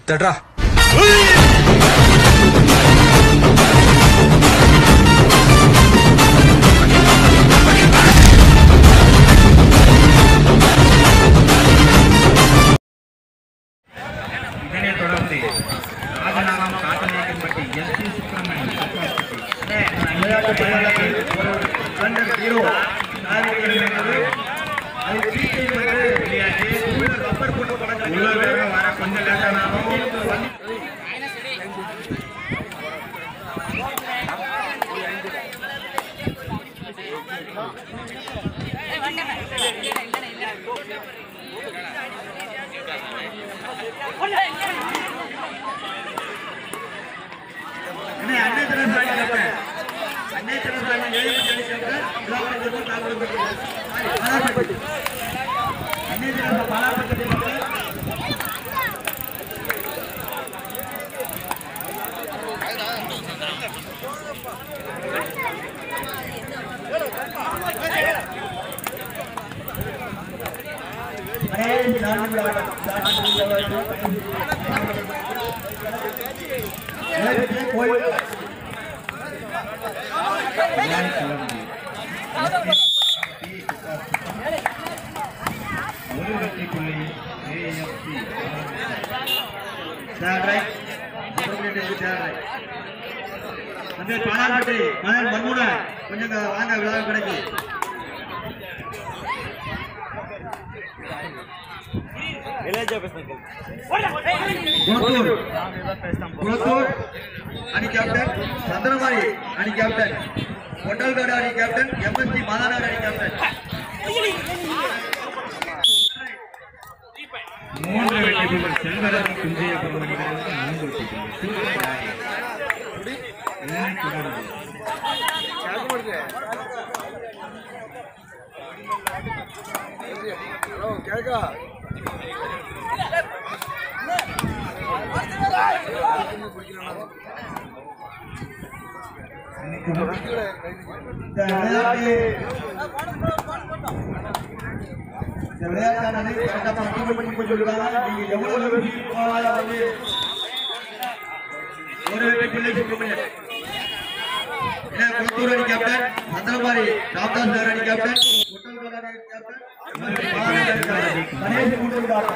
தட்ரா இதனைத் தொடர்ந்து Rajanagam Kattanayakkanpatti S P Subramanian விளையாட்டு பயிலாளர்கள் ஒரு ஸ்பெண்டர் ஹீரோ நாயகன் என்பது அது சீட்டை வந்து விளையாட்டு உள்ள ரப்பர் போட்டு படங்கள் உள்ள வேக வர கொஞ்சம் லேட்டானாலும் அண்ணே அண்ணே தினசாமி கேட்பேன் அண்ணே தினசாமி எழுதி சொல்லி கேட்பேன் விழாவில் இருக்கும் தாங்கள் பாலாப்பட்டி அண்ணே தினசாமி பாலாப்பட்டி கேட்பேன் கடைசி நான்கு விளையாட்டு நான்கு விளையாட்டு நேரத்திலே போய் ஒரு வெற்றி புள்ளி AFC third right third right வந்து பாலாப்பட்டி மகன் மன்முனை கொஞ்சம் இங்க வாங்க விழா கடைக்கு குளத்தூர் குளத்தூர் அணி கேப்டன் சந்திரமாரி அணி கேப்டன் கொண்டல்காடு அணி கேப்டன் எம்எஸ்டி மாதாநாடு அணி கேப்டன் மூன்று வெற்றிகள் செல்வரன் குஞ்சய பெருமணிகளுக்கு மூன்று வெற்றிகள் சூப்பர் ராய். இதனைத் தொடர்ந்து இந்த விளையாட்டு இந்த விளையாட்டானது கரெக்டா பத்து மணி பண்ணி சொல்லுவாங்க நீங்க எவ்வளவு வெற்றி போனாலும் வந்து ஒரு வெற்றி பிள்ளை சுப்பிரமணியன் என்ன குளத்தூர் அணி கேப்டன் சந்திரமாரி ராம்தாஸ் சார் அணி கேப்டன் குட்டல்காடு அணி கேப்டன் கணேஷ் கூட்டுக்காரன்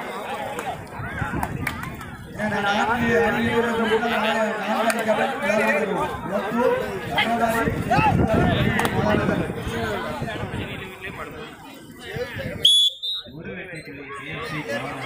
ஏன்னா நான்கு அணிகளோட கூட்டினா நாலு நாலு அணி கேப்டன் விளையாடுவோம் குளத்தூர் சந்திரமாரி மாதாநகர் ஒரு வெற்றி புள்ளி ஏஎஃப்சி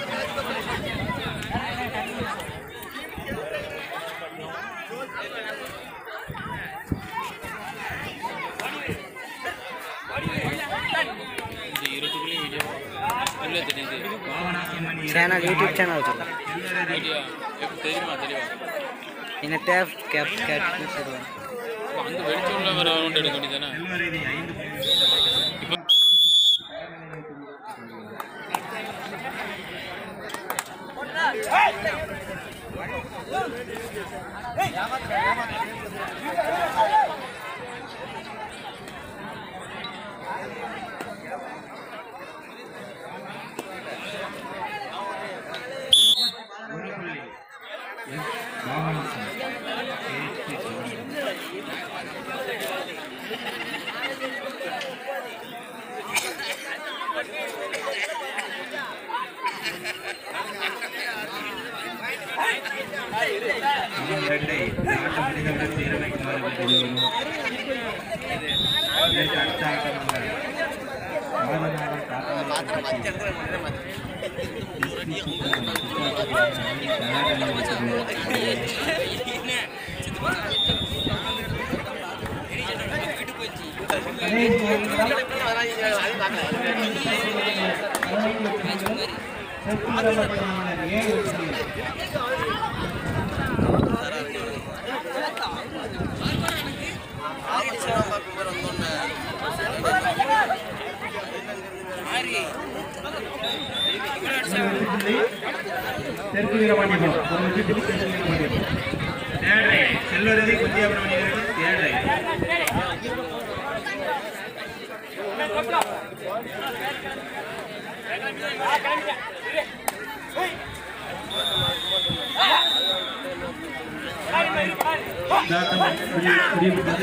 சேனல் யூடியூப் சேனல் வச்சுருக்கேன் தெரியுமா தெளிவா என்ன டேப் கேப் கேட் சொல்லுவேன் அந்த வெளிச்சம்ல வர ரவுண்ட் எடுக்க வேண்டியதானே செல்வரேதி ஐந்து ஒரு புள்ளி எஸ் ராமநாதன் ஏஎஃப்சி செல்வரேதி இரண்டை நாட்டு மனிதர்கள் சீரமைக்குமாறு வேண்டுகிறோம். இதற்கு அடுத்த ஆட்டமாக ராமநாதன் காத்தவராயன் கட்சி எஸ்பி சுப்பிரமணியன் சுற்றுலாத்துறை தயாரில் இருக்கிறது. தெற்கு வீரபாண்டியபுரம் ஒரு வெற்றி புள்ளி தெற்கு வீரபாண்டியபுரம் தேடை செல்வரதி குந்தியாபுரம் தேடை ஆ சித்தார்த்தம் முடிவுற்றது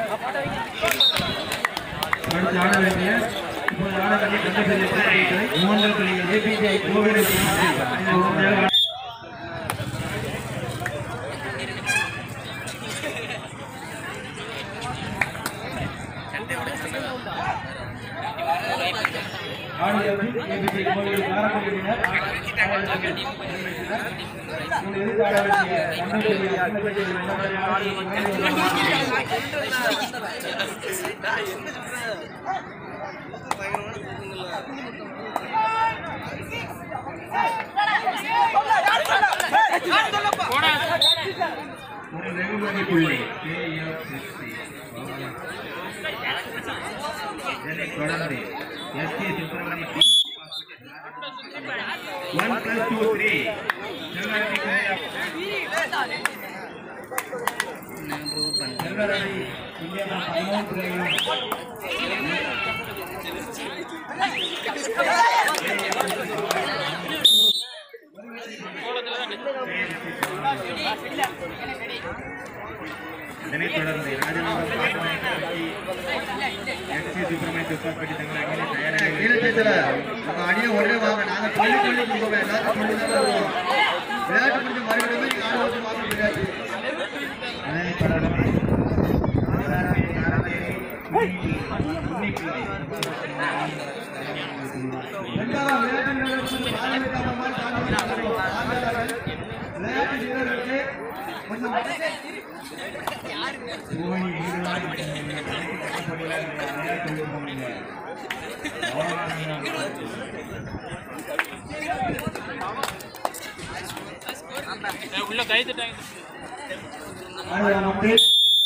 அடுத்து ஆட வேண்டிய இப்போது ஆட வேண்டிய கண்டபெரிய மூன்று புள்ளிகள் ஏபிஜே கோவிலை ஆடியோவில் ஏபிஜே கோவிலை காரக்குடியினர் உங்கள் எதிர்கால வேண்டிய கண்டபெரிய கண்டபெரிய ஒரு வெகுமதி புள்ளி KFSC. இதனைத் தொடர்ந்து S K Subramania one plus two three Selvarani India பதிமூணு புள்ளிகளும் இதனைத் தொடர்ந்து ராஜநாதன் பாட்டநாயக்கி எஸ் கே சுப்பிரமணிய துப்பாக்கி தங்கள் அணியை தயாராக ஈழச்சேத்துல உங்க அணியை உடனே வாங்க நாங்க சொல்லி சொல்லி கொடுப்போம் எல்லாரும் சொல்லி தான் வருவோம் விளையாட்டு முடிஞ்ச மறுபடியும் நீங்க ஆடு வந்து மாற்ற முடியாது அதனைத் தொடர்ந்து சிவராத்திரி நாராயணி உன்னிப்பிள்ளை ரெண்டாவது விளையாட்டு வீரர்களுக்கு பாதுகாப்பு காரணமாக தாண்டி வருவோம். ஆதரவாளர்கள் விளையாட்டு வீரர்களுக்கு கொஞ்சம் கோழி ஈடுபாடு கட்டப்படுகிறார் உள்ள கை தட்டாங்க ஆடுகளம்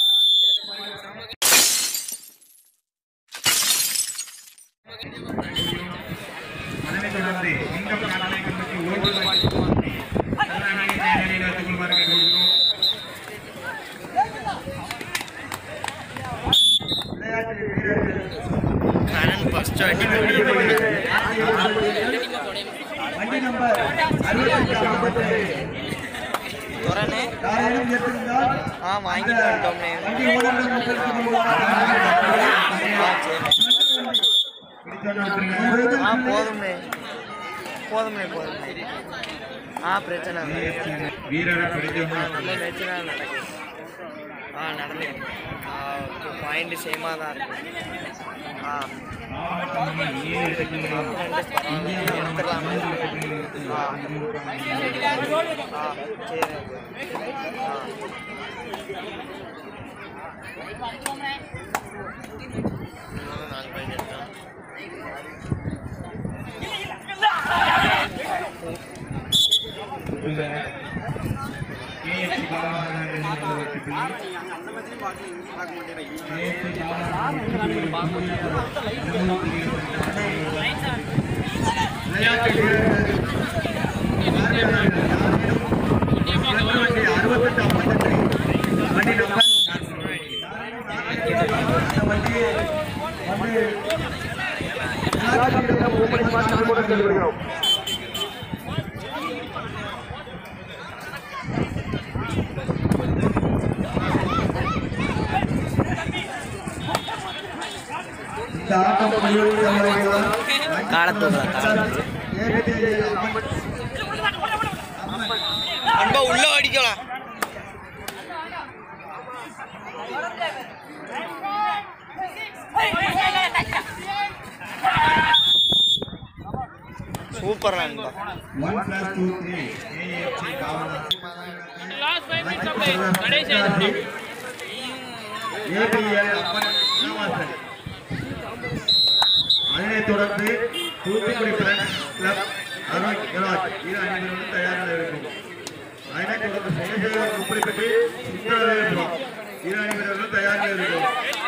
அதனைத் தொடர்ந்து சிங்கம் காட்டலை கமிட்டி ஓய்வு கருணாநிதி நேரடியில் வைத்துக் கொள்வார்கள் கேட்டுக்கொள்கிறோம். விளையாட்டு வீரர்கள் வண்டி நம்பர் அறுபத்தெட்டு ஐம்பத்தேழு துறனே யாரேனும் ஏற்றிருந்தால் ஆ வாங்கிட்டு வந்துட்டோம்னே வண்டி ஓனர்கள் முப்பத்தி மூணு பிடித்தவர்கள் விட்டுருங்க. ஆ போதும்னே போதும்னே போதும்னே ஆ பிரச்சனை இல்லை வீரரை பிடித்தவர்கள் நம்ம பிரச்சனை நடக்கும் ஆ நடந்து பாயிண்ட் சேமாக தான் இருக்கு ஆ மாவட்டம் ஏழு இடங்களில் இந்திய எடுத்துடலாம் ஆ ஆ சரி ஆ இன்னும் நாலு பாயிண்ட் எடுத்தோம் கேஎஃப்சி பாலமகன் என்ற வெற்றி புள்ளி கேஎஃப்சி பாலமகன் விளையாட்டு வீரர்கள் பார்வையாளர்கள் யாரேனும் வண்டி அறுபத்தெட்டு ஐம்பத்தெட்டு வண்டி நம்பர் அந்த வண்டி வந்து விளையாட்டு வீரர்கள் ஒவ்வொரு மாதம் கூட செல்கிறோம் இந்த ஆட்டம் பள்ளியில் முறையில் காலத்தூர் காலத்தூர் ஏபிஜே அம்மன் அன்பா உள்ள அடிக்கலாம் சூப்பர் நண்பா one plus two three KFC Balamagan last five minutes அப்படியே கடைசி ஐந்து நிமிஷம். ஏபிஎல் அம்மன் இளவாசல் அதனைத் தொடர்ந்து தூத்துக்குடி பிரண்ட்ஸ் கிளப் அருண் கெலாட் இரு அணிகளுடன் தயாராக இருக்கும் அதனைத் தொடர்ந்து சேகர் முப்படி சித்தராக இருக்கும் இரு அணிகளுடன் தயாராக இருக்கும்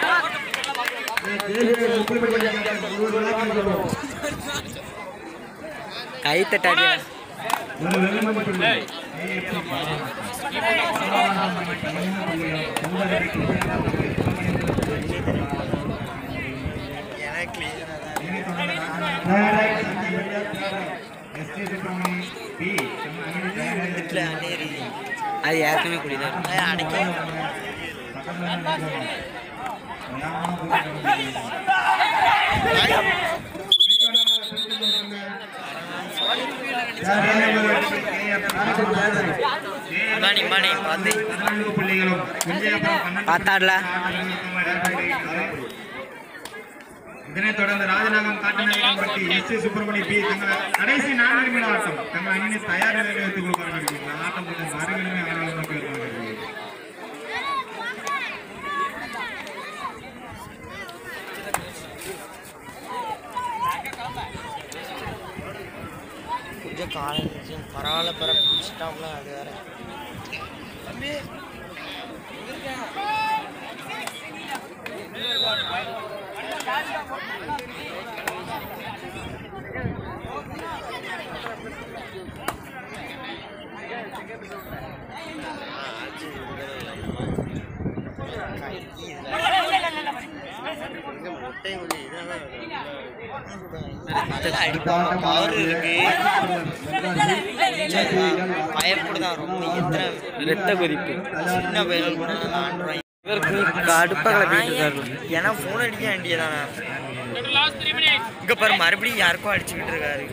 தேசிய முப்படி ஒருவர்களாக இருக்கிறோம் கை தட்டாடியா ஒரு வெகுமதி புள்ளி கேஎஃப்சி பாலமகன் பதிமூணு புள்ளிகள் ஒன்பதரை எனக்கு அது ஏற்கனவே குடிதான் அடைக்க மணி மணி பார்த்து புள்ளிகளும் குஞ்சையப்புறம் பன்னெண்டு பார்த்தாடல இதனைத் தொடர்ந்து Rajanagam Kattunagarampatti S C Subramania P தங்கள் கடைசி நான்கு நிமிட ஆட்டம் தங்கள் அணியினை தயார் நிலையில் வைத்துக் கொடுப்பார்கள் இந்த ஆட்டம் கொஞ்சம் மறுகணமே ஆனாலும் நோக்கி வருவார்கள் கொஞ்சம் காலேஜ் பரவாயில்ல பர பிடிச்சிட்டாப்ல அது வேற அடிப்பாங்க பவர் இருக்கு பயப்படுதான் ரொம்ப எத்தனை ரத்த கொதிப்பு சின்ன பயிர்கள் கூட விளாண்டுறோம் இவருக்கு கடுப்பாக கிளப்பிட்டு இருக்காரு ஏன்னா ஃபோன் அடிக்க வேண்டியதானே லாஸ்ட் த்ரீ மினிட்ஸ் இங்க பாரு மறுபடியும் யாருக்கும் அடிச்சுக்கிட்டு இருக்காரு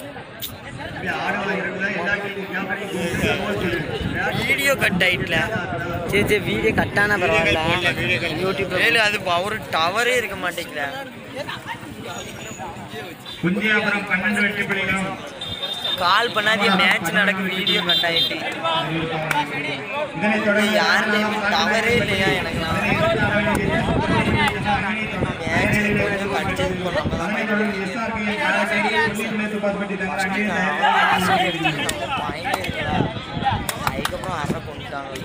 வீடியோ கட் ஆயிட்டல சரி சரி வீடியோ கட்டானா பரவாயில்ல யூடியூப்ல வேலு அது அவர் டவரே இருக்க மாட்டேங்குதா குஞ்சியாபுரம் பன்னெண்டு வெற்றி புள்ளிகளும் கால் பண்ணாதே மேட்ச் நடக்கு வீடியோ கட் ஆயிட்டு இதனைத் தொடர்ந்து யாருலையுமே டவரே இல்லையா எனக்குலாம் மேட்ச் கொஞ்சம் அடிச்சது போனாங்க அதனைத் தொடர்ந்து எஸ்ஆர்பியின் காலக்கேடி புள்ளிகளை துப்பாக்கி தங்கள் அணியை அதுக்கப்புறம் அரை கொண்டுட்டாங்க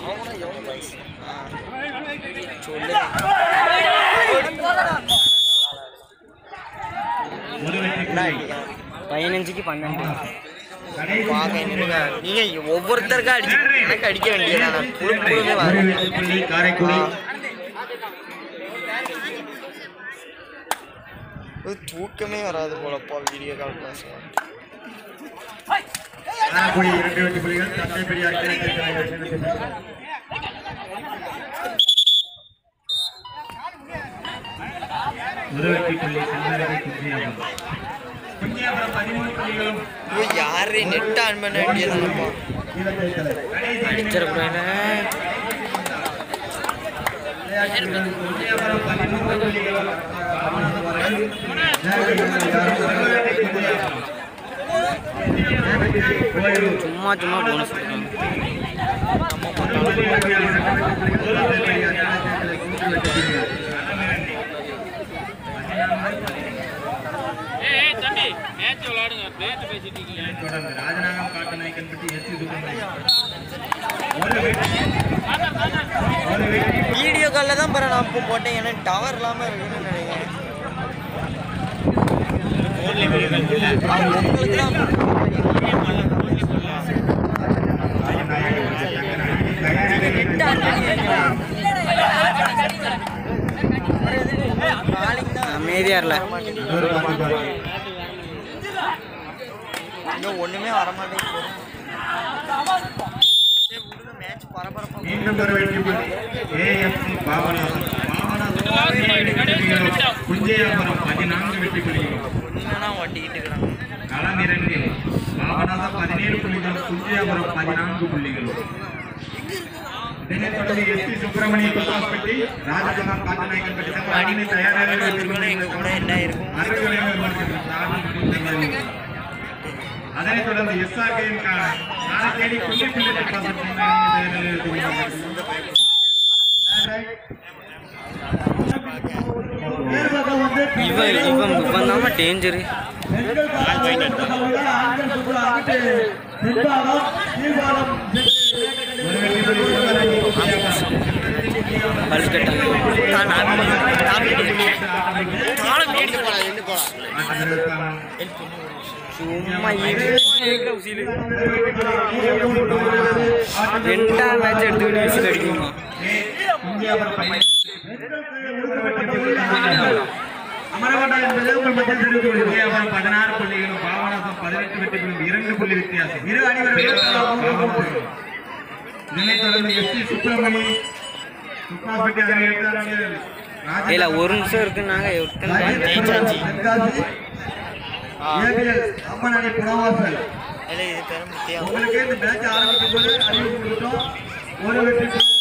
சொல்லு ஒரு வெற்றி புள்ளி பதினஞ்சுக்கு பன்னெண்டு கடைசி பார்க்க என்னங்க நீங்க ஒவ்வொருத்தருக்கா அடிச்சு எனக்கு அடிக்க வேண்டியதானே குழு குழுவே ஒரு வரும் வெற்றி புள்ளி காரைக்குடி ஒரு தூக்கமே வராது போலப்பா வீடியோ கால் கிளாஸ் காரைக்குடி இரண்டு வெற்றி புள்ளிகள் தந்தை பெரியார் கிழக்கு தலைவர் ஒரு வெற்றி புள்ளி செல்லரவை குஞ்சியாபுரம் குஞ்சியாபுரம் பதிமூணு புள்ளிகளும் ஐயோ யாரு நெட் ஆன் பண்ண வேண்டியதானப்பா இலங்கை தலைவர் கடைசி அடிச்சிடக்கூடாது குஞ்சியாபுரம் பதிமூணு புள்ளிகளும் சும்மா சும்மா போனஸ் ஏய் ஏய், தம்பி மேட்ச் விளையாடுங்க பேட்டு பேசிட்டு இருக்கீங்க தொடர்ந்து ராஜநாகம் காட்டுநாயக்கன்பட்டி எஸ் சி சுப்பிரமணியம் ஒரு வெற்றி ஒரு வெற்றி வீடியோ காலில் தான் பாரு நான் இப்போ போட்டேன் ஏன்னா டவர் இல்லாமல் இருக்குன்னு நினைக்கிறேன் உங்களுக்கு தான் நெட் ஆன் நாளைக்கு தான் அமைதியா இல்ல இன்னும் ஒண்ணுமே வர மாட்டேங்குது சரி, விடுங்க மேட்ச் பரபரப்பா மீண்டும் ஒரு வெற்றி புள்ளி ஏஎஃப்சி பாபநாசம் பாபநாசம் குஞ்சையாபுரம் பதினான்கு வெற்றி புள்ளிகளும் ஒண்ணுனா ஒட்டிக்கிட்டு இருக்கிறாங்க களம் இரண்டில் பாபநாசம் பதினேழு புள்ளிகளும் குஞ்சையாபுரம் பதினான்கு புள்ளிகளும் இதனைத் தொடர்ந்து எஸ் பி சுப்பிரமணிய குப்பாஸ்பட்டி ராஜகுமார் காட்டுநாயக்கன்பட்டி தங்கள் அணியினை தயாராக இதுக்குள்ள எங்க கூட என்ன இருக்கும் அதனைத் தொடர்ந்து எஸ்ஆர்கேயின் காலக்கேடி புள்ளி புள்ளி இவன் இவன் இவன் தான் டேஞ்சரு பல்ஸ் கட்டாங்க நான் நான் நான் காலம் வீட்டுக்கு போலாம் எங்க போலாம் சும்மா இருக்கிற உசிலு ரெண்டாம் மேட்ச் எடுத்துக்கிட்டு விசில் அடிக்குமா அமரகோட்டா என்பது உங்கள் மத்தியில் தெரிவித்துள்ளது விஜயபுரம் பதினாறு புள்ளிகளும் பாபநாசம் பதினெட்டு வெற்றிகளும் இரண்டு புள்ளி வித்தியாசம் இரு அணிவர்களும் இதனைத் தொடர்ந்து எஸ் சி சுப்பிரமணி துப்பாப்பட்டி அணி எழுத்தாளர்கள் இல்ல ஒரு நிமிஷம் இருக்குன்னாங்க ஒருத்தன் தென்காசி ஏபிஎல் அம்மன் அணி புனவாசல் இல்லை இது பெரும் முக்கியம் உங்களுக்கு இந்த மேட்ச் ஆரம்பிக்கும் போது அறிவிப்பு கொடுத்தோம் ஒரு வெற்றி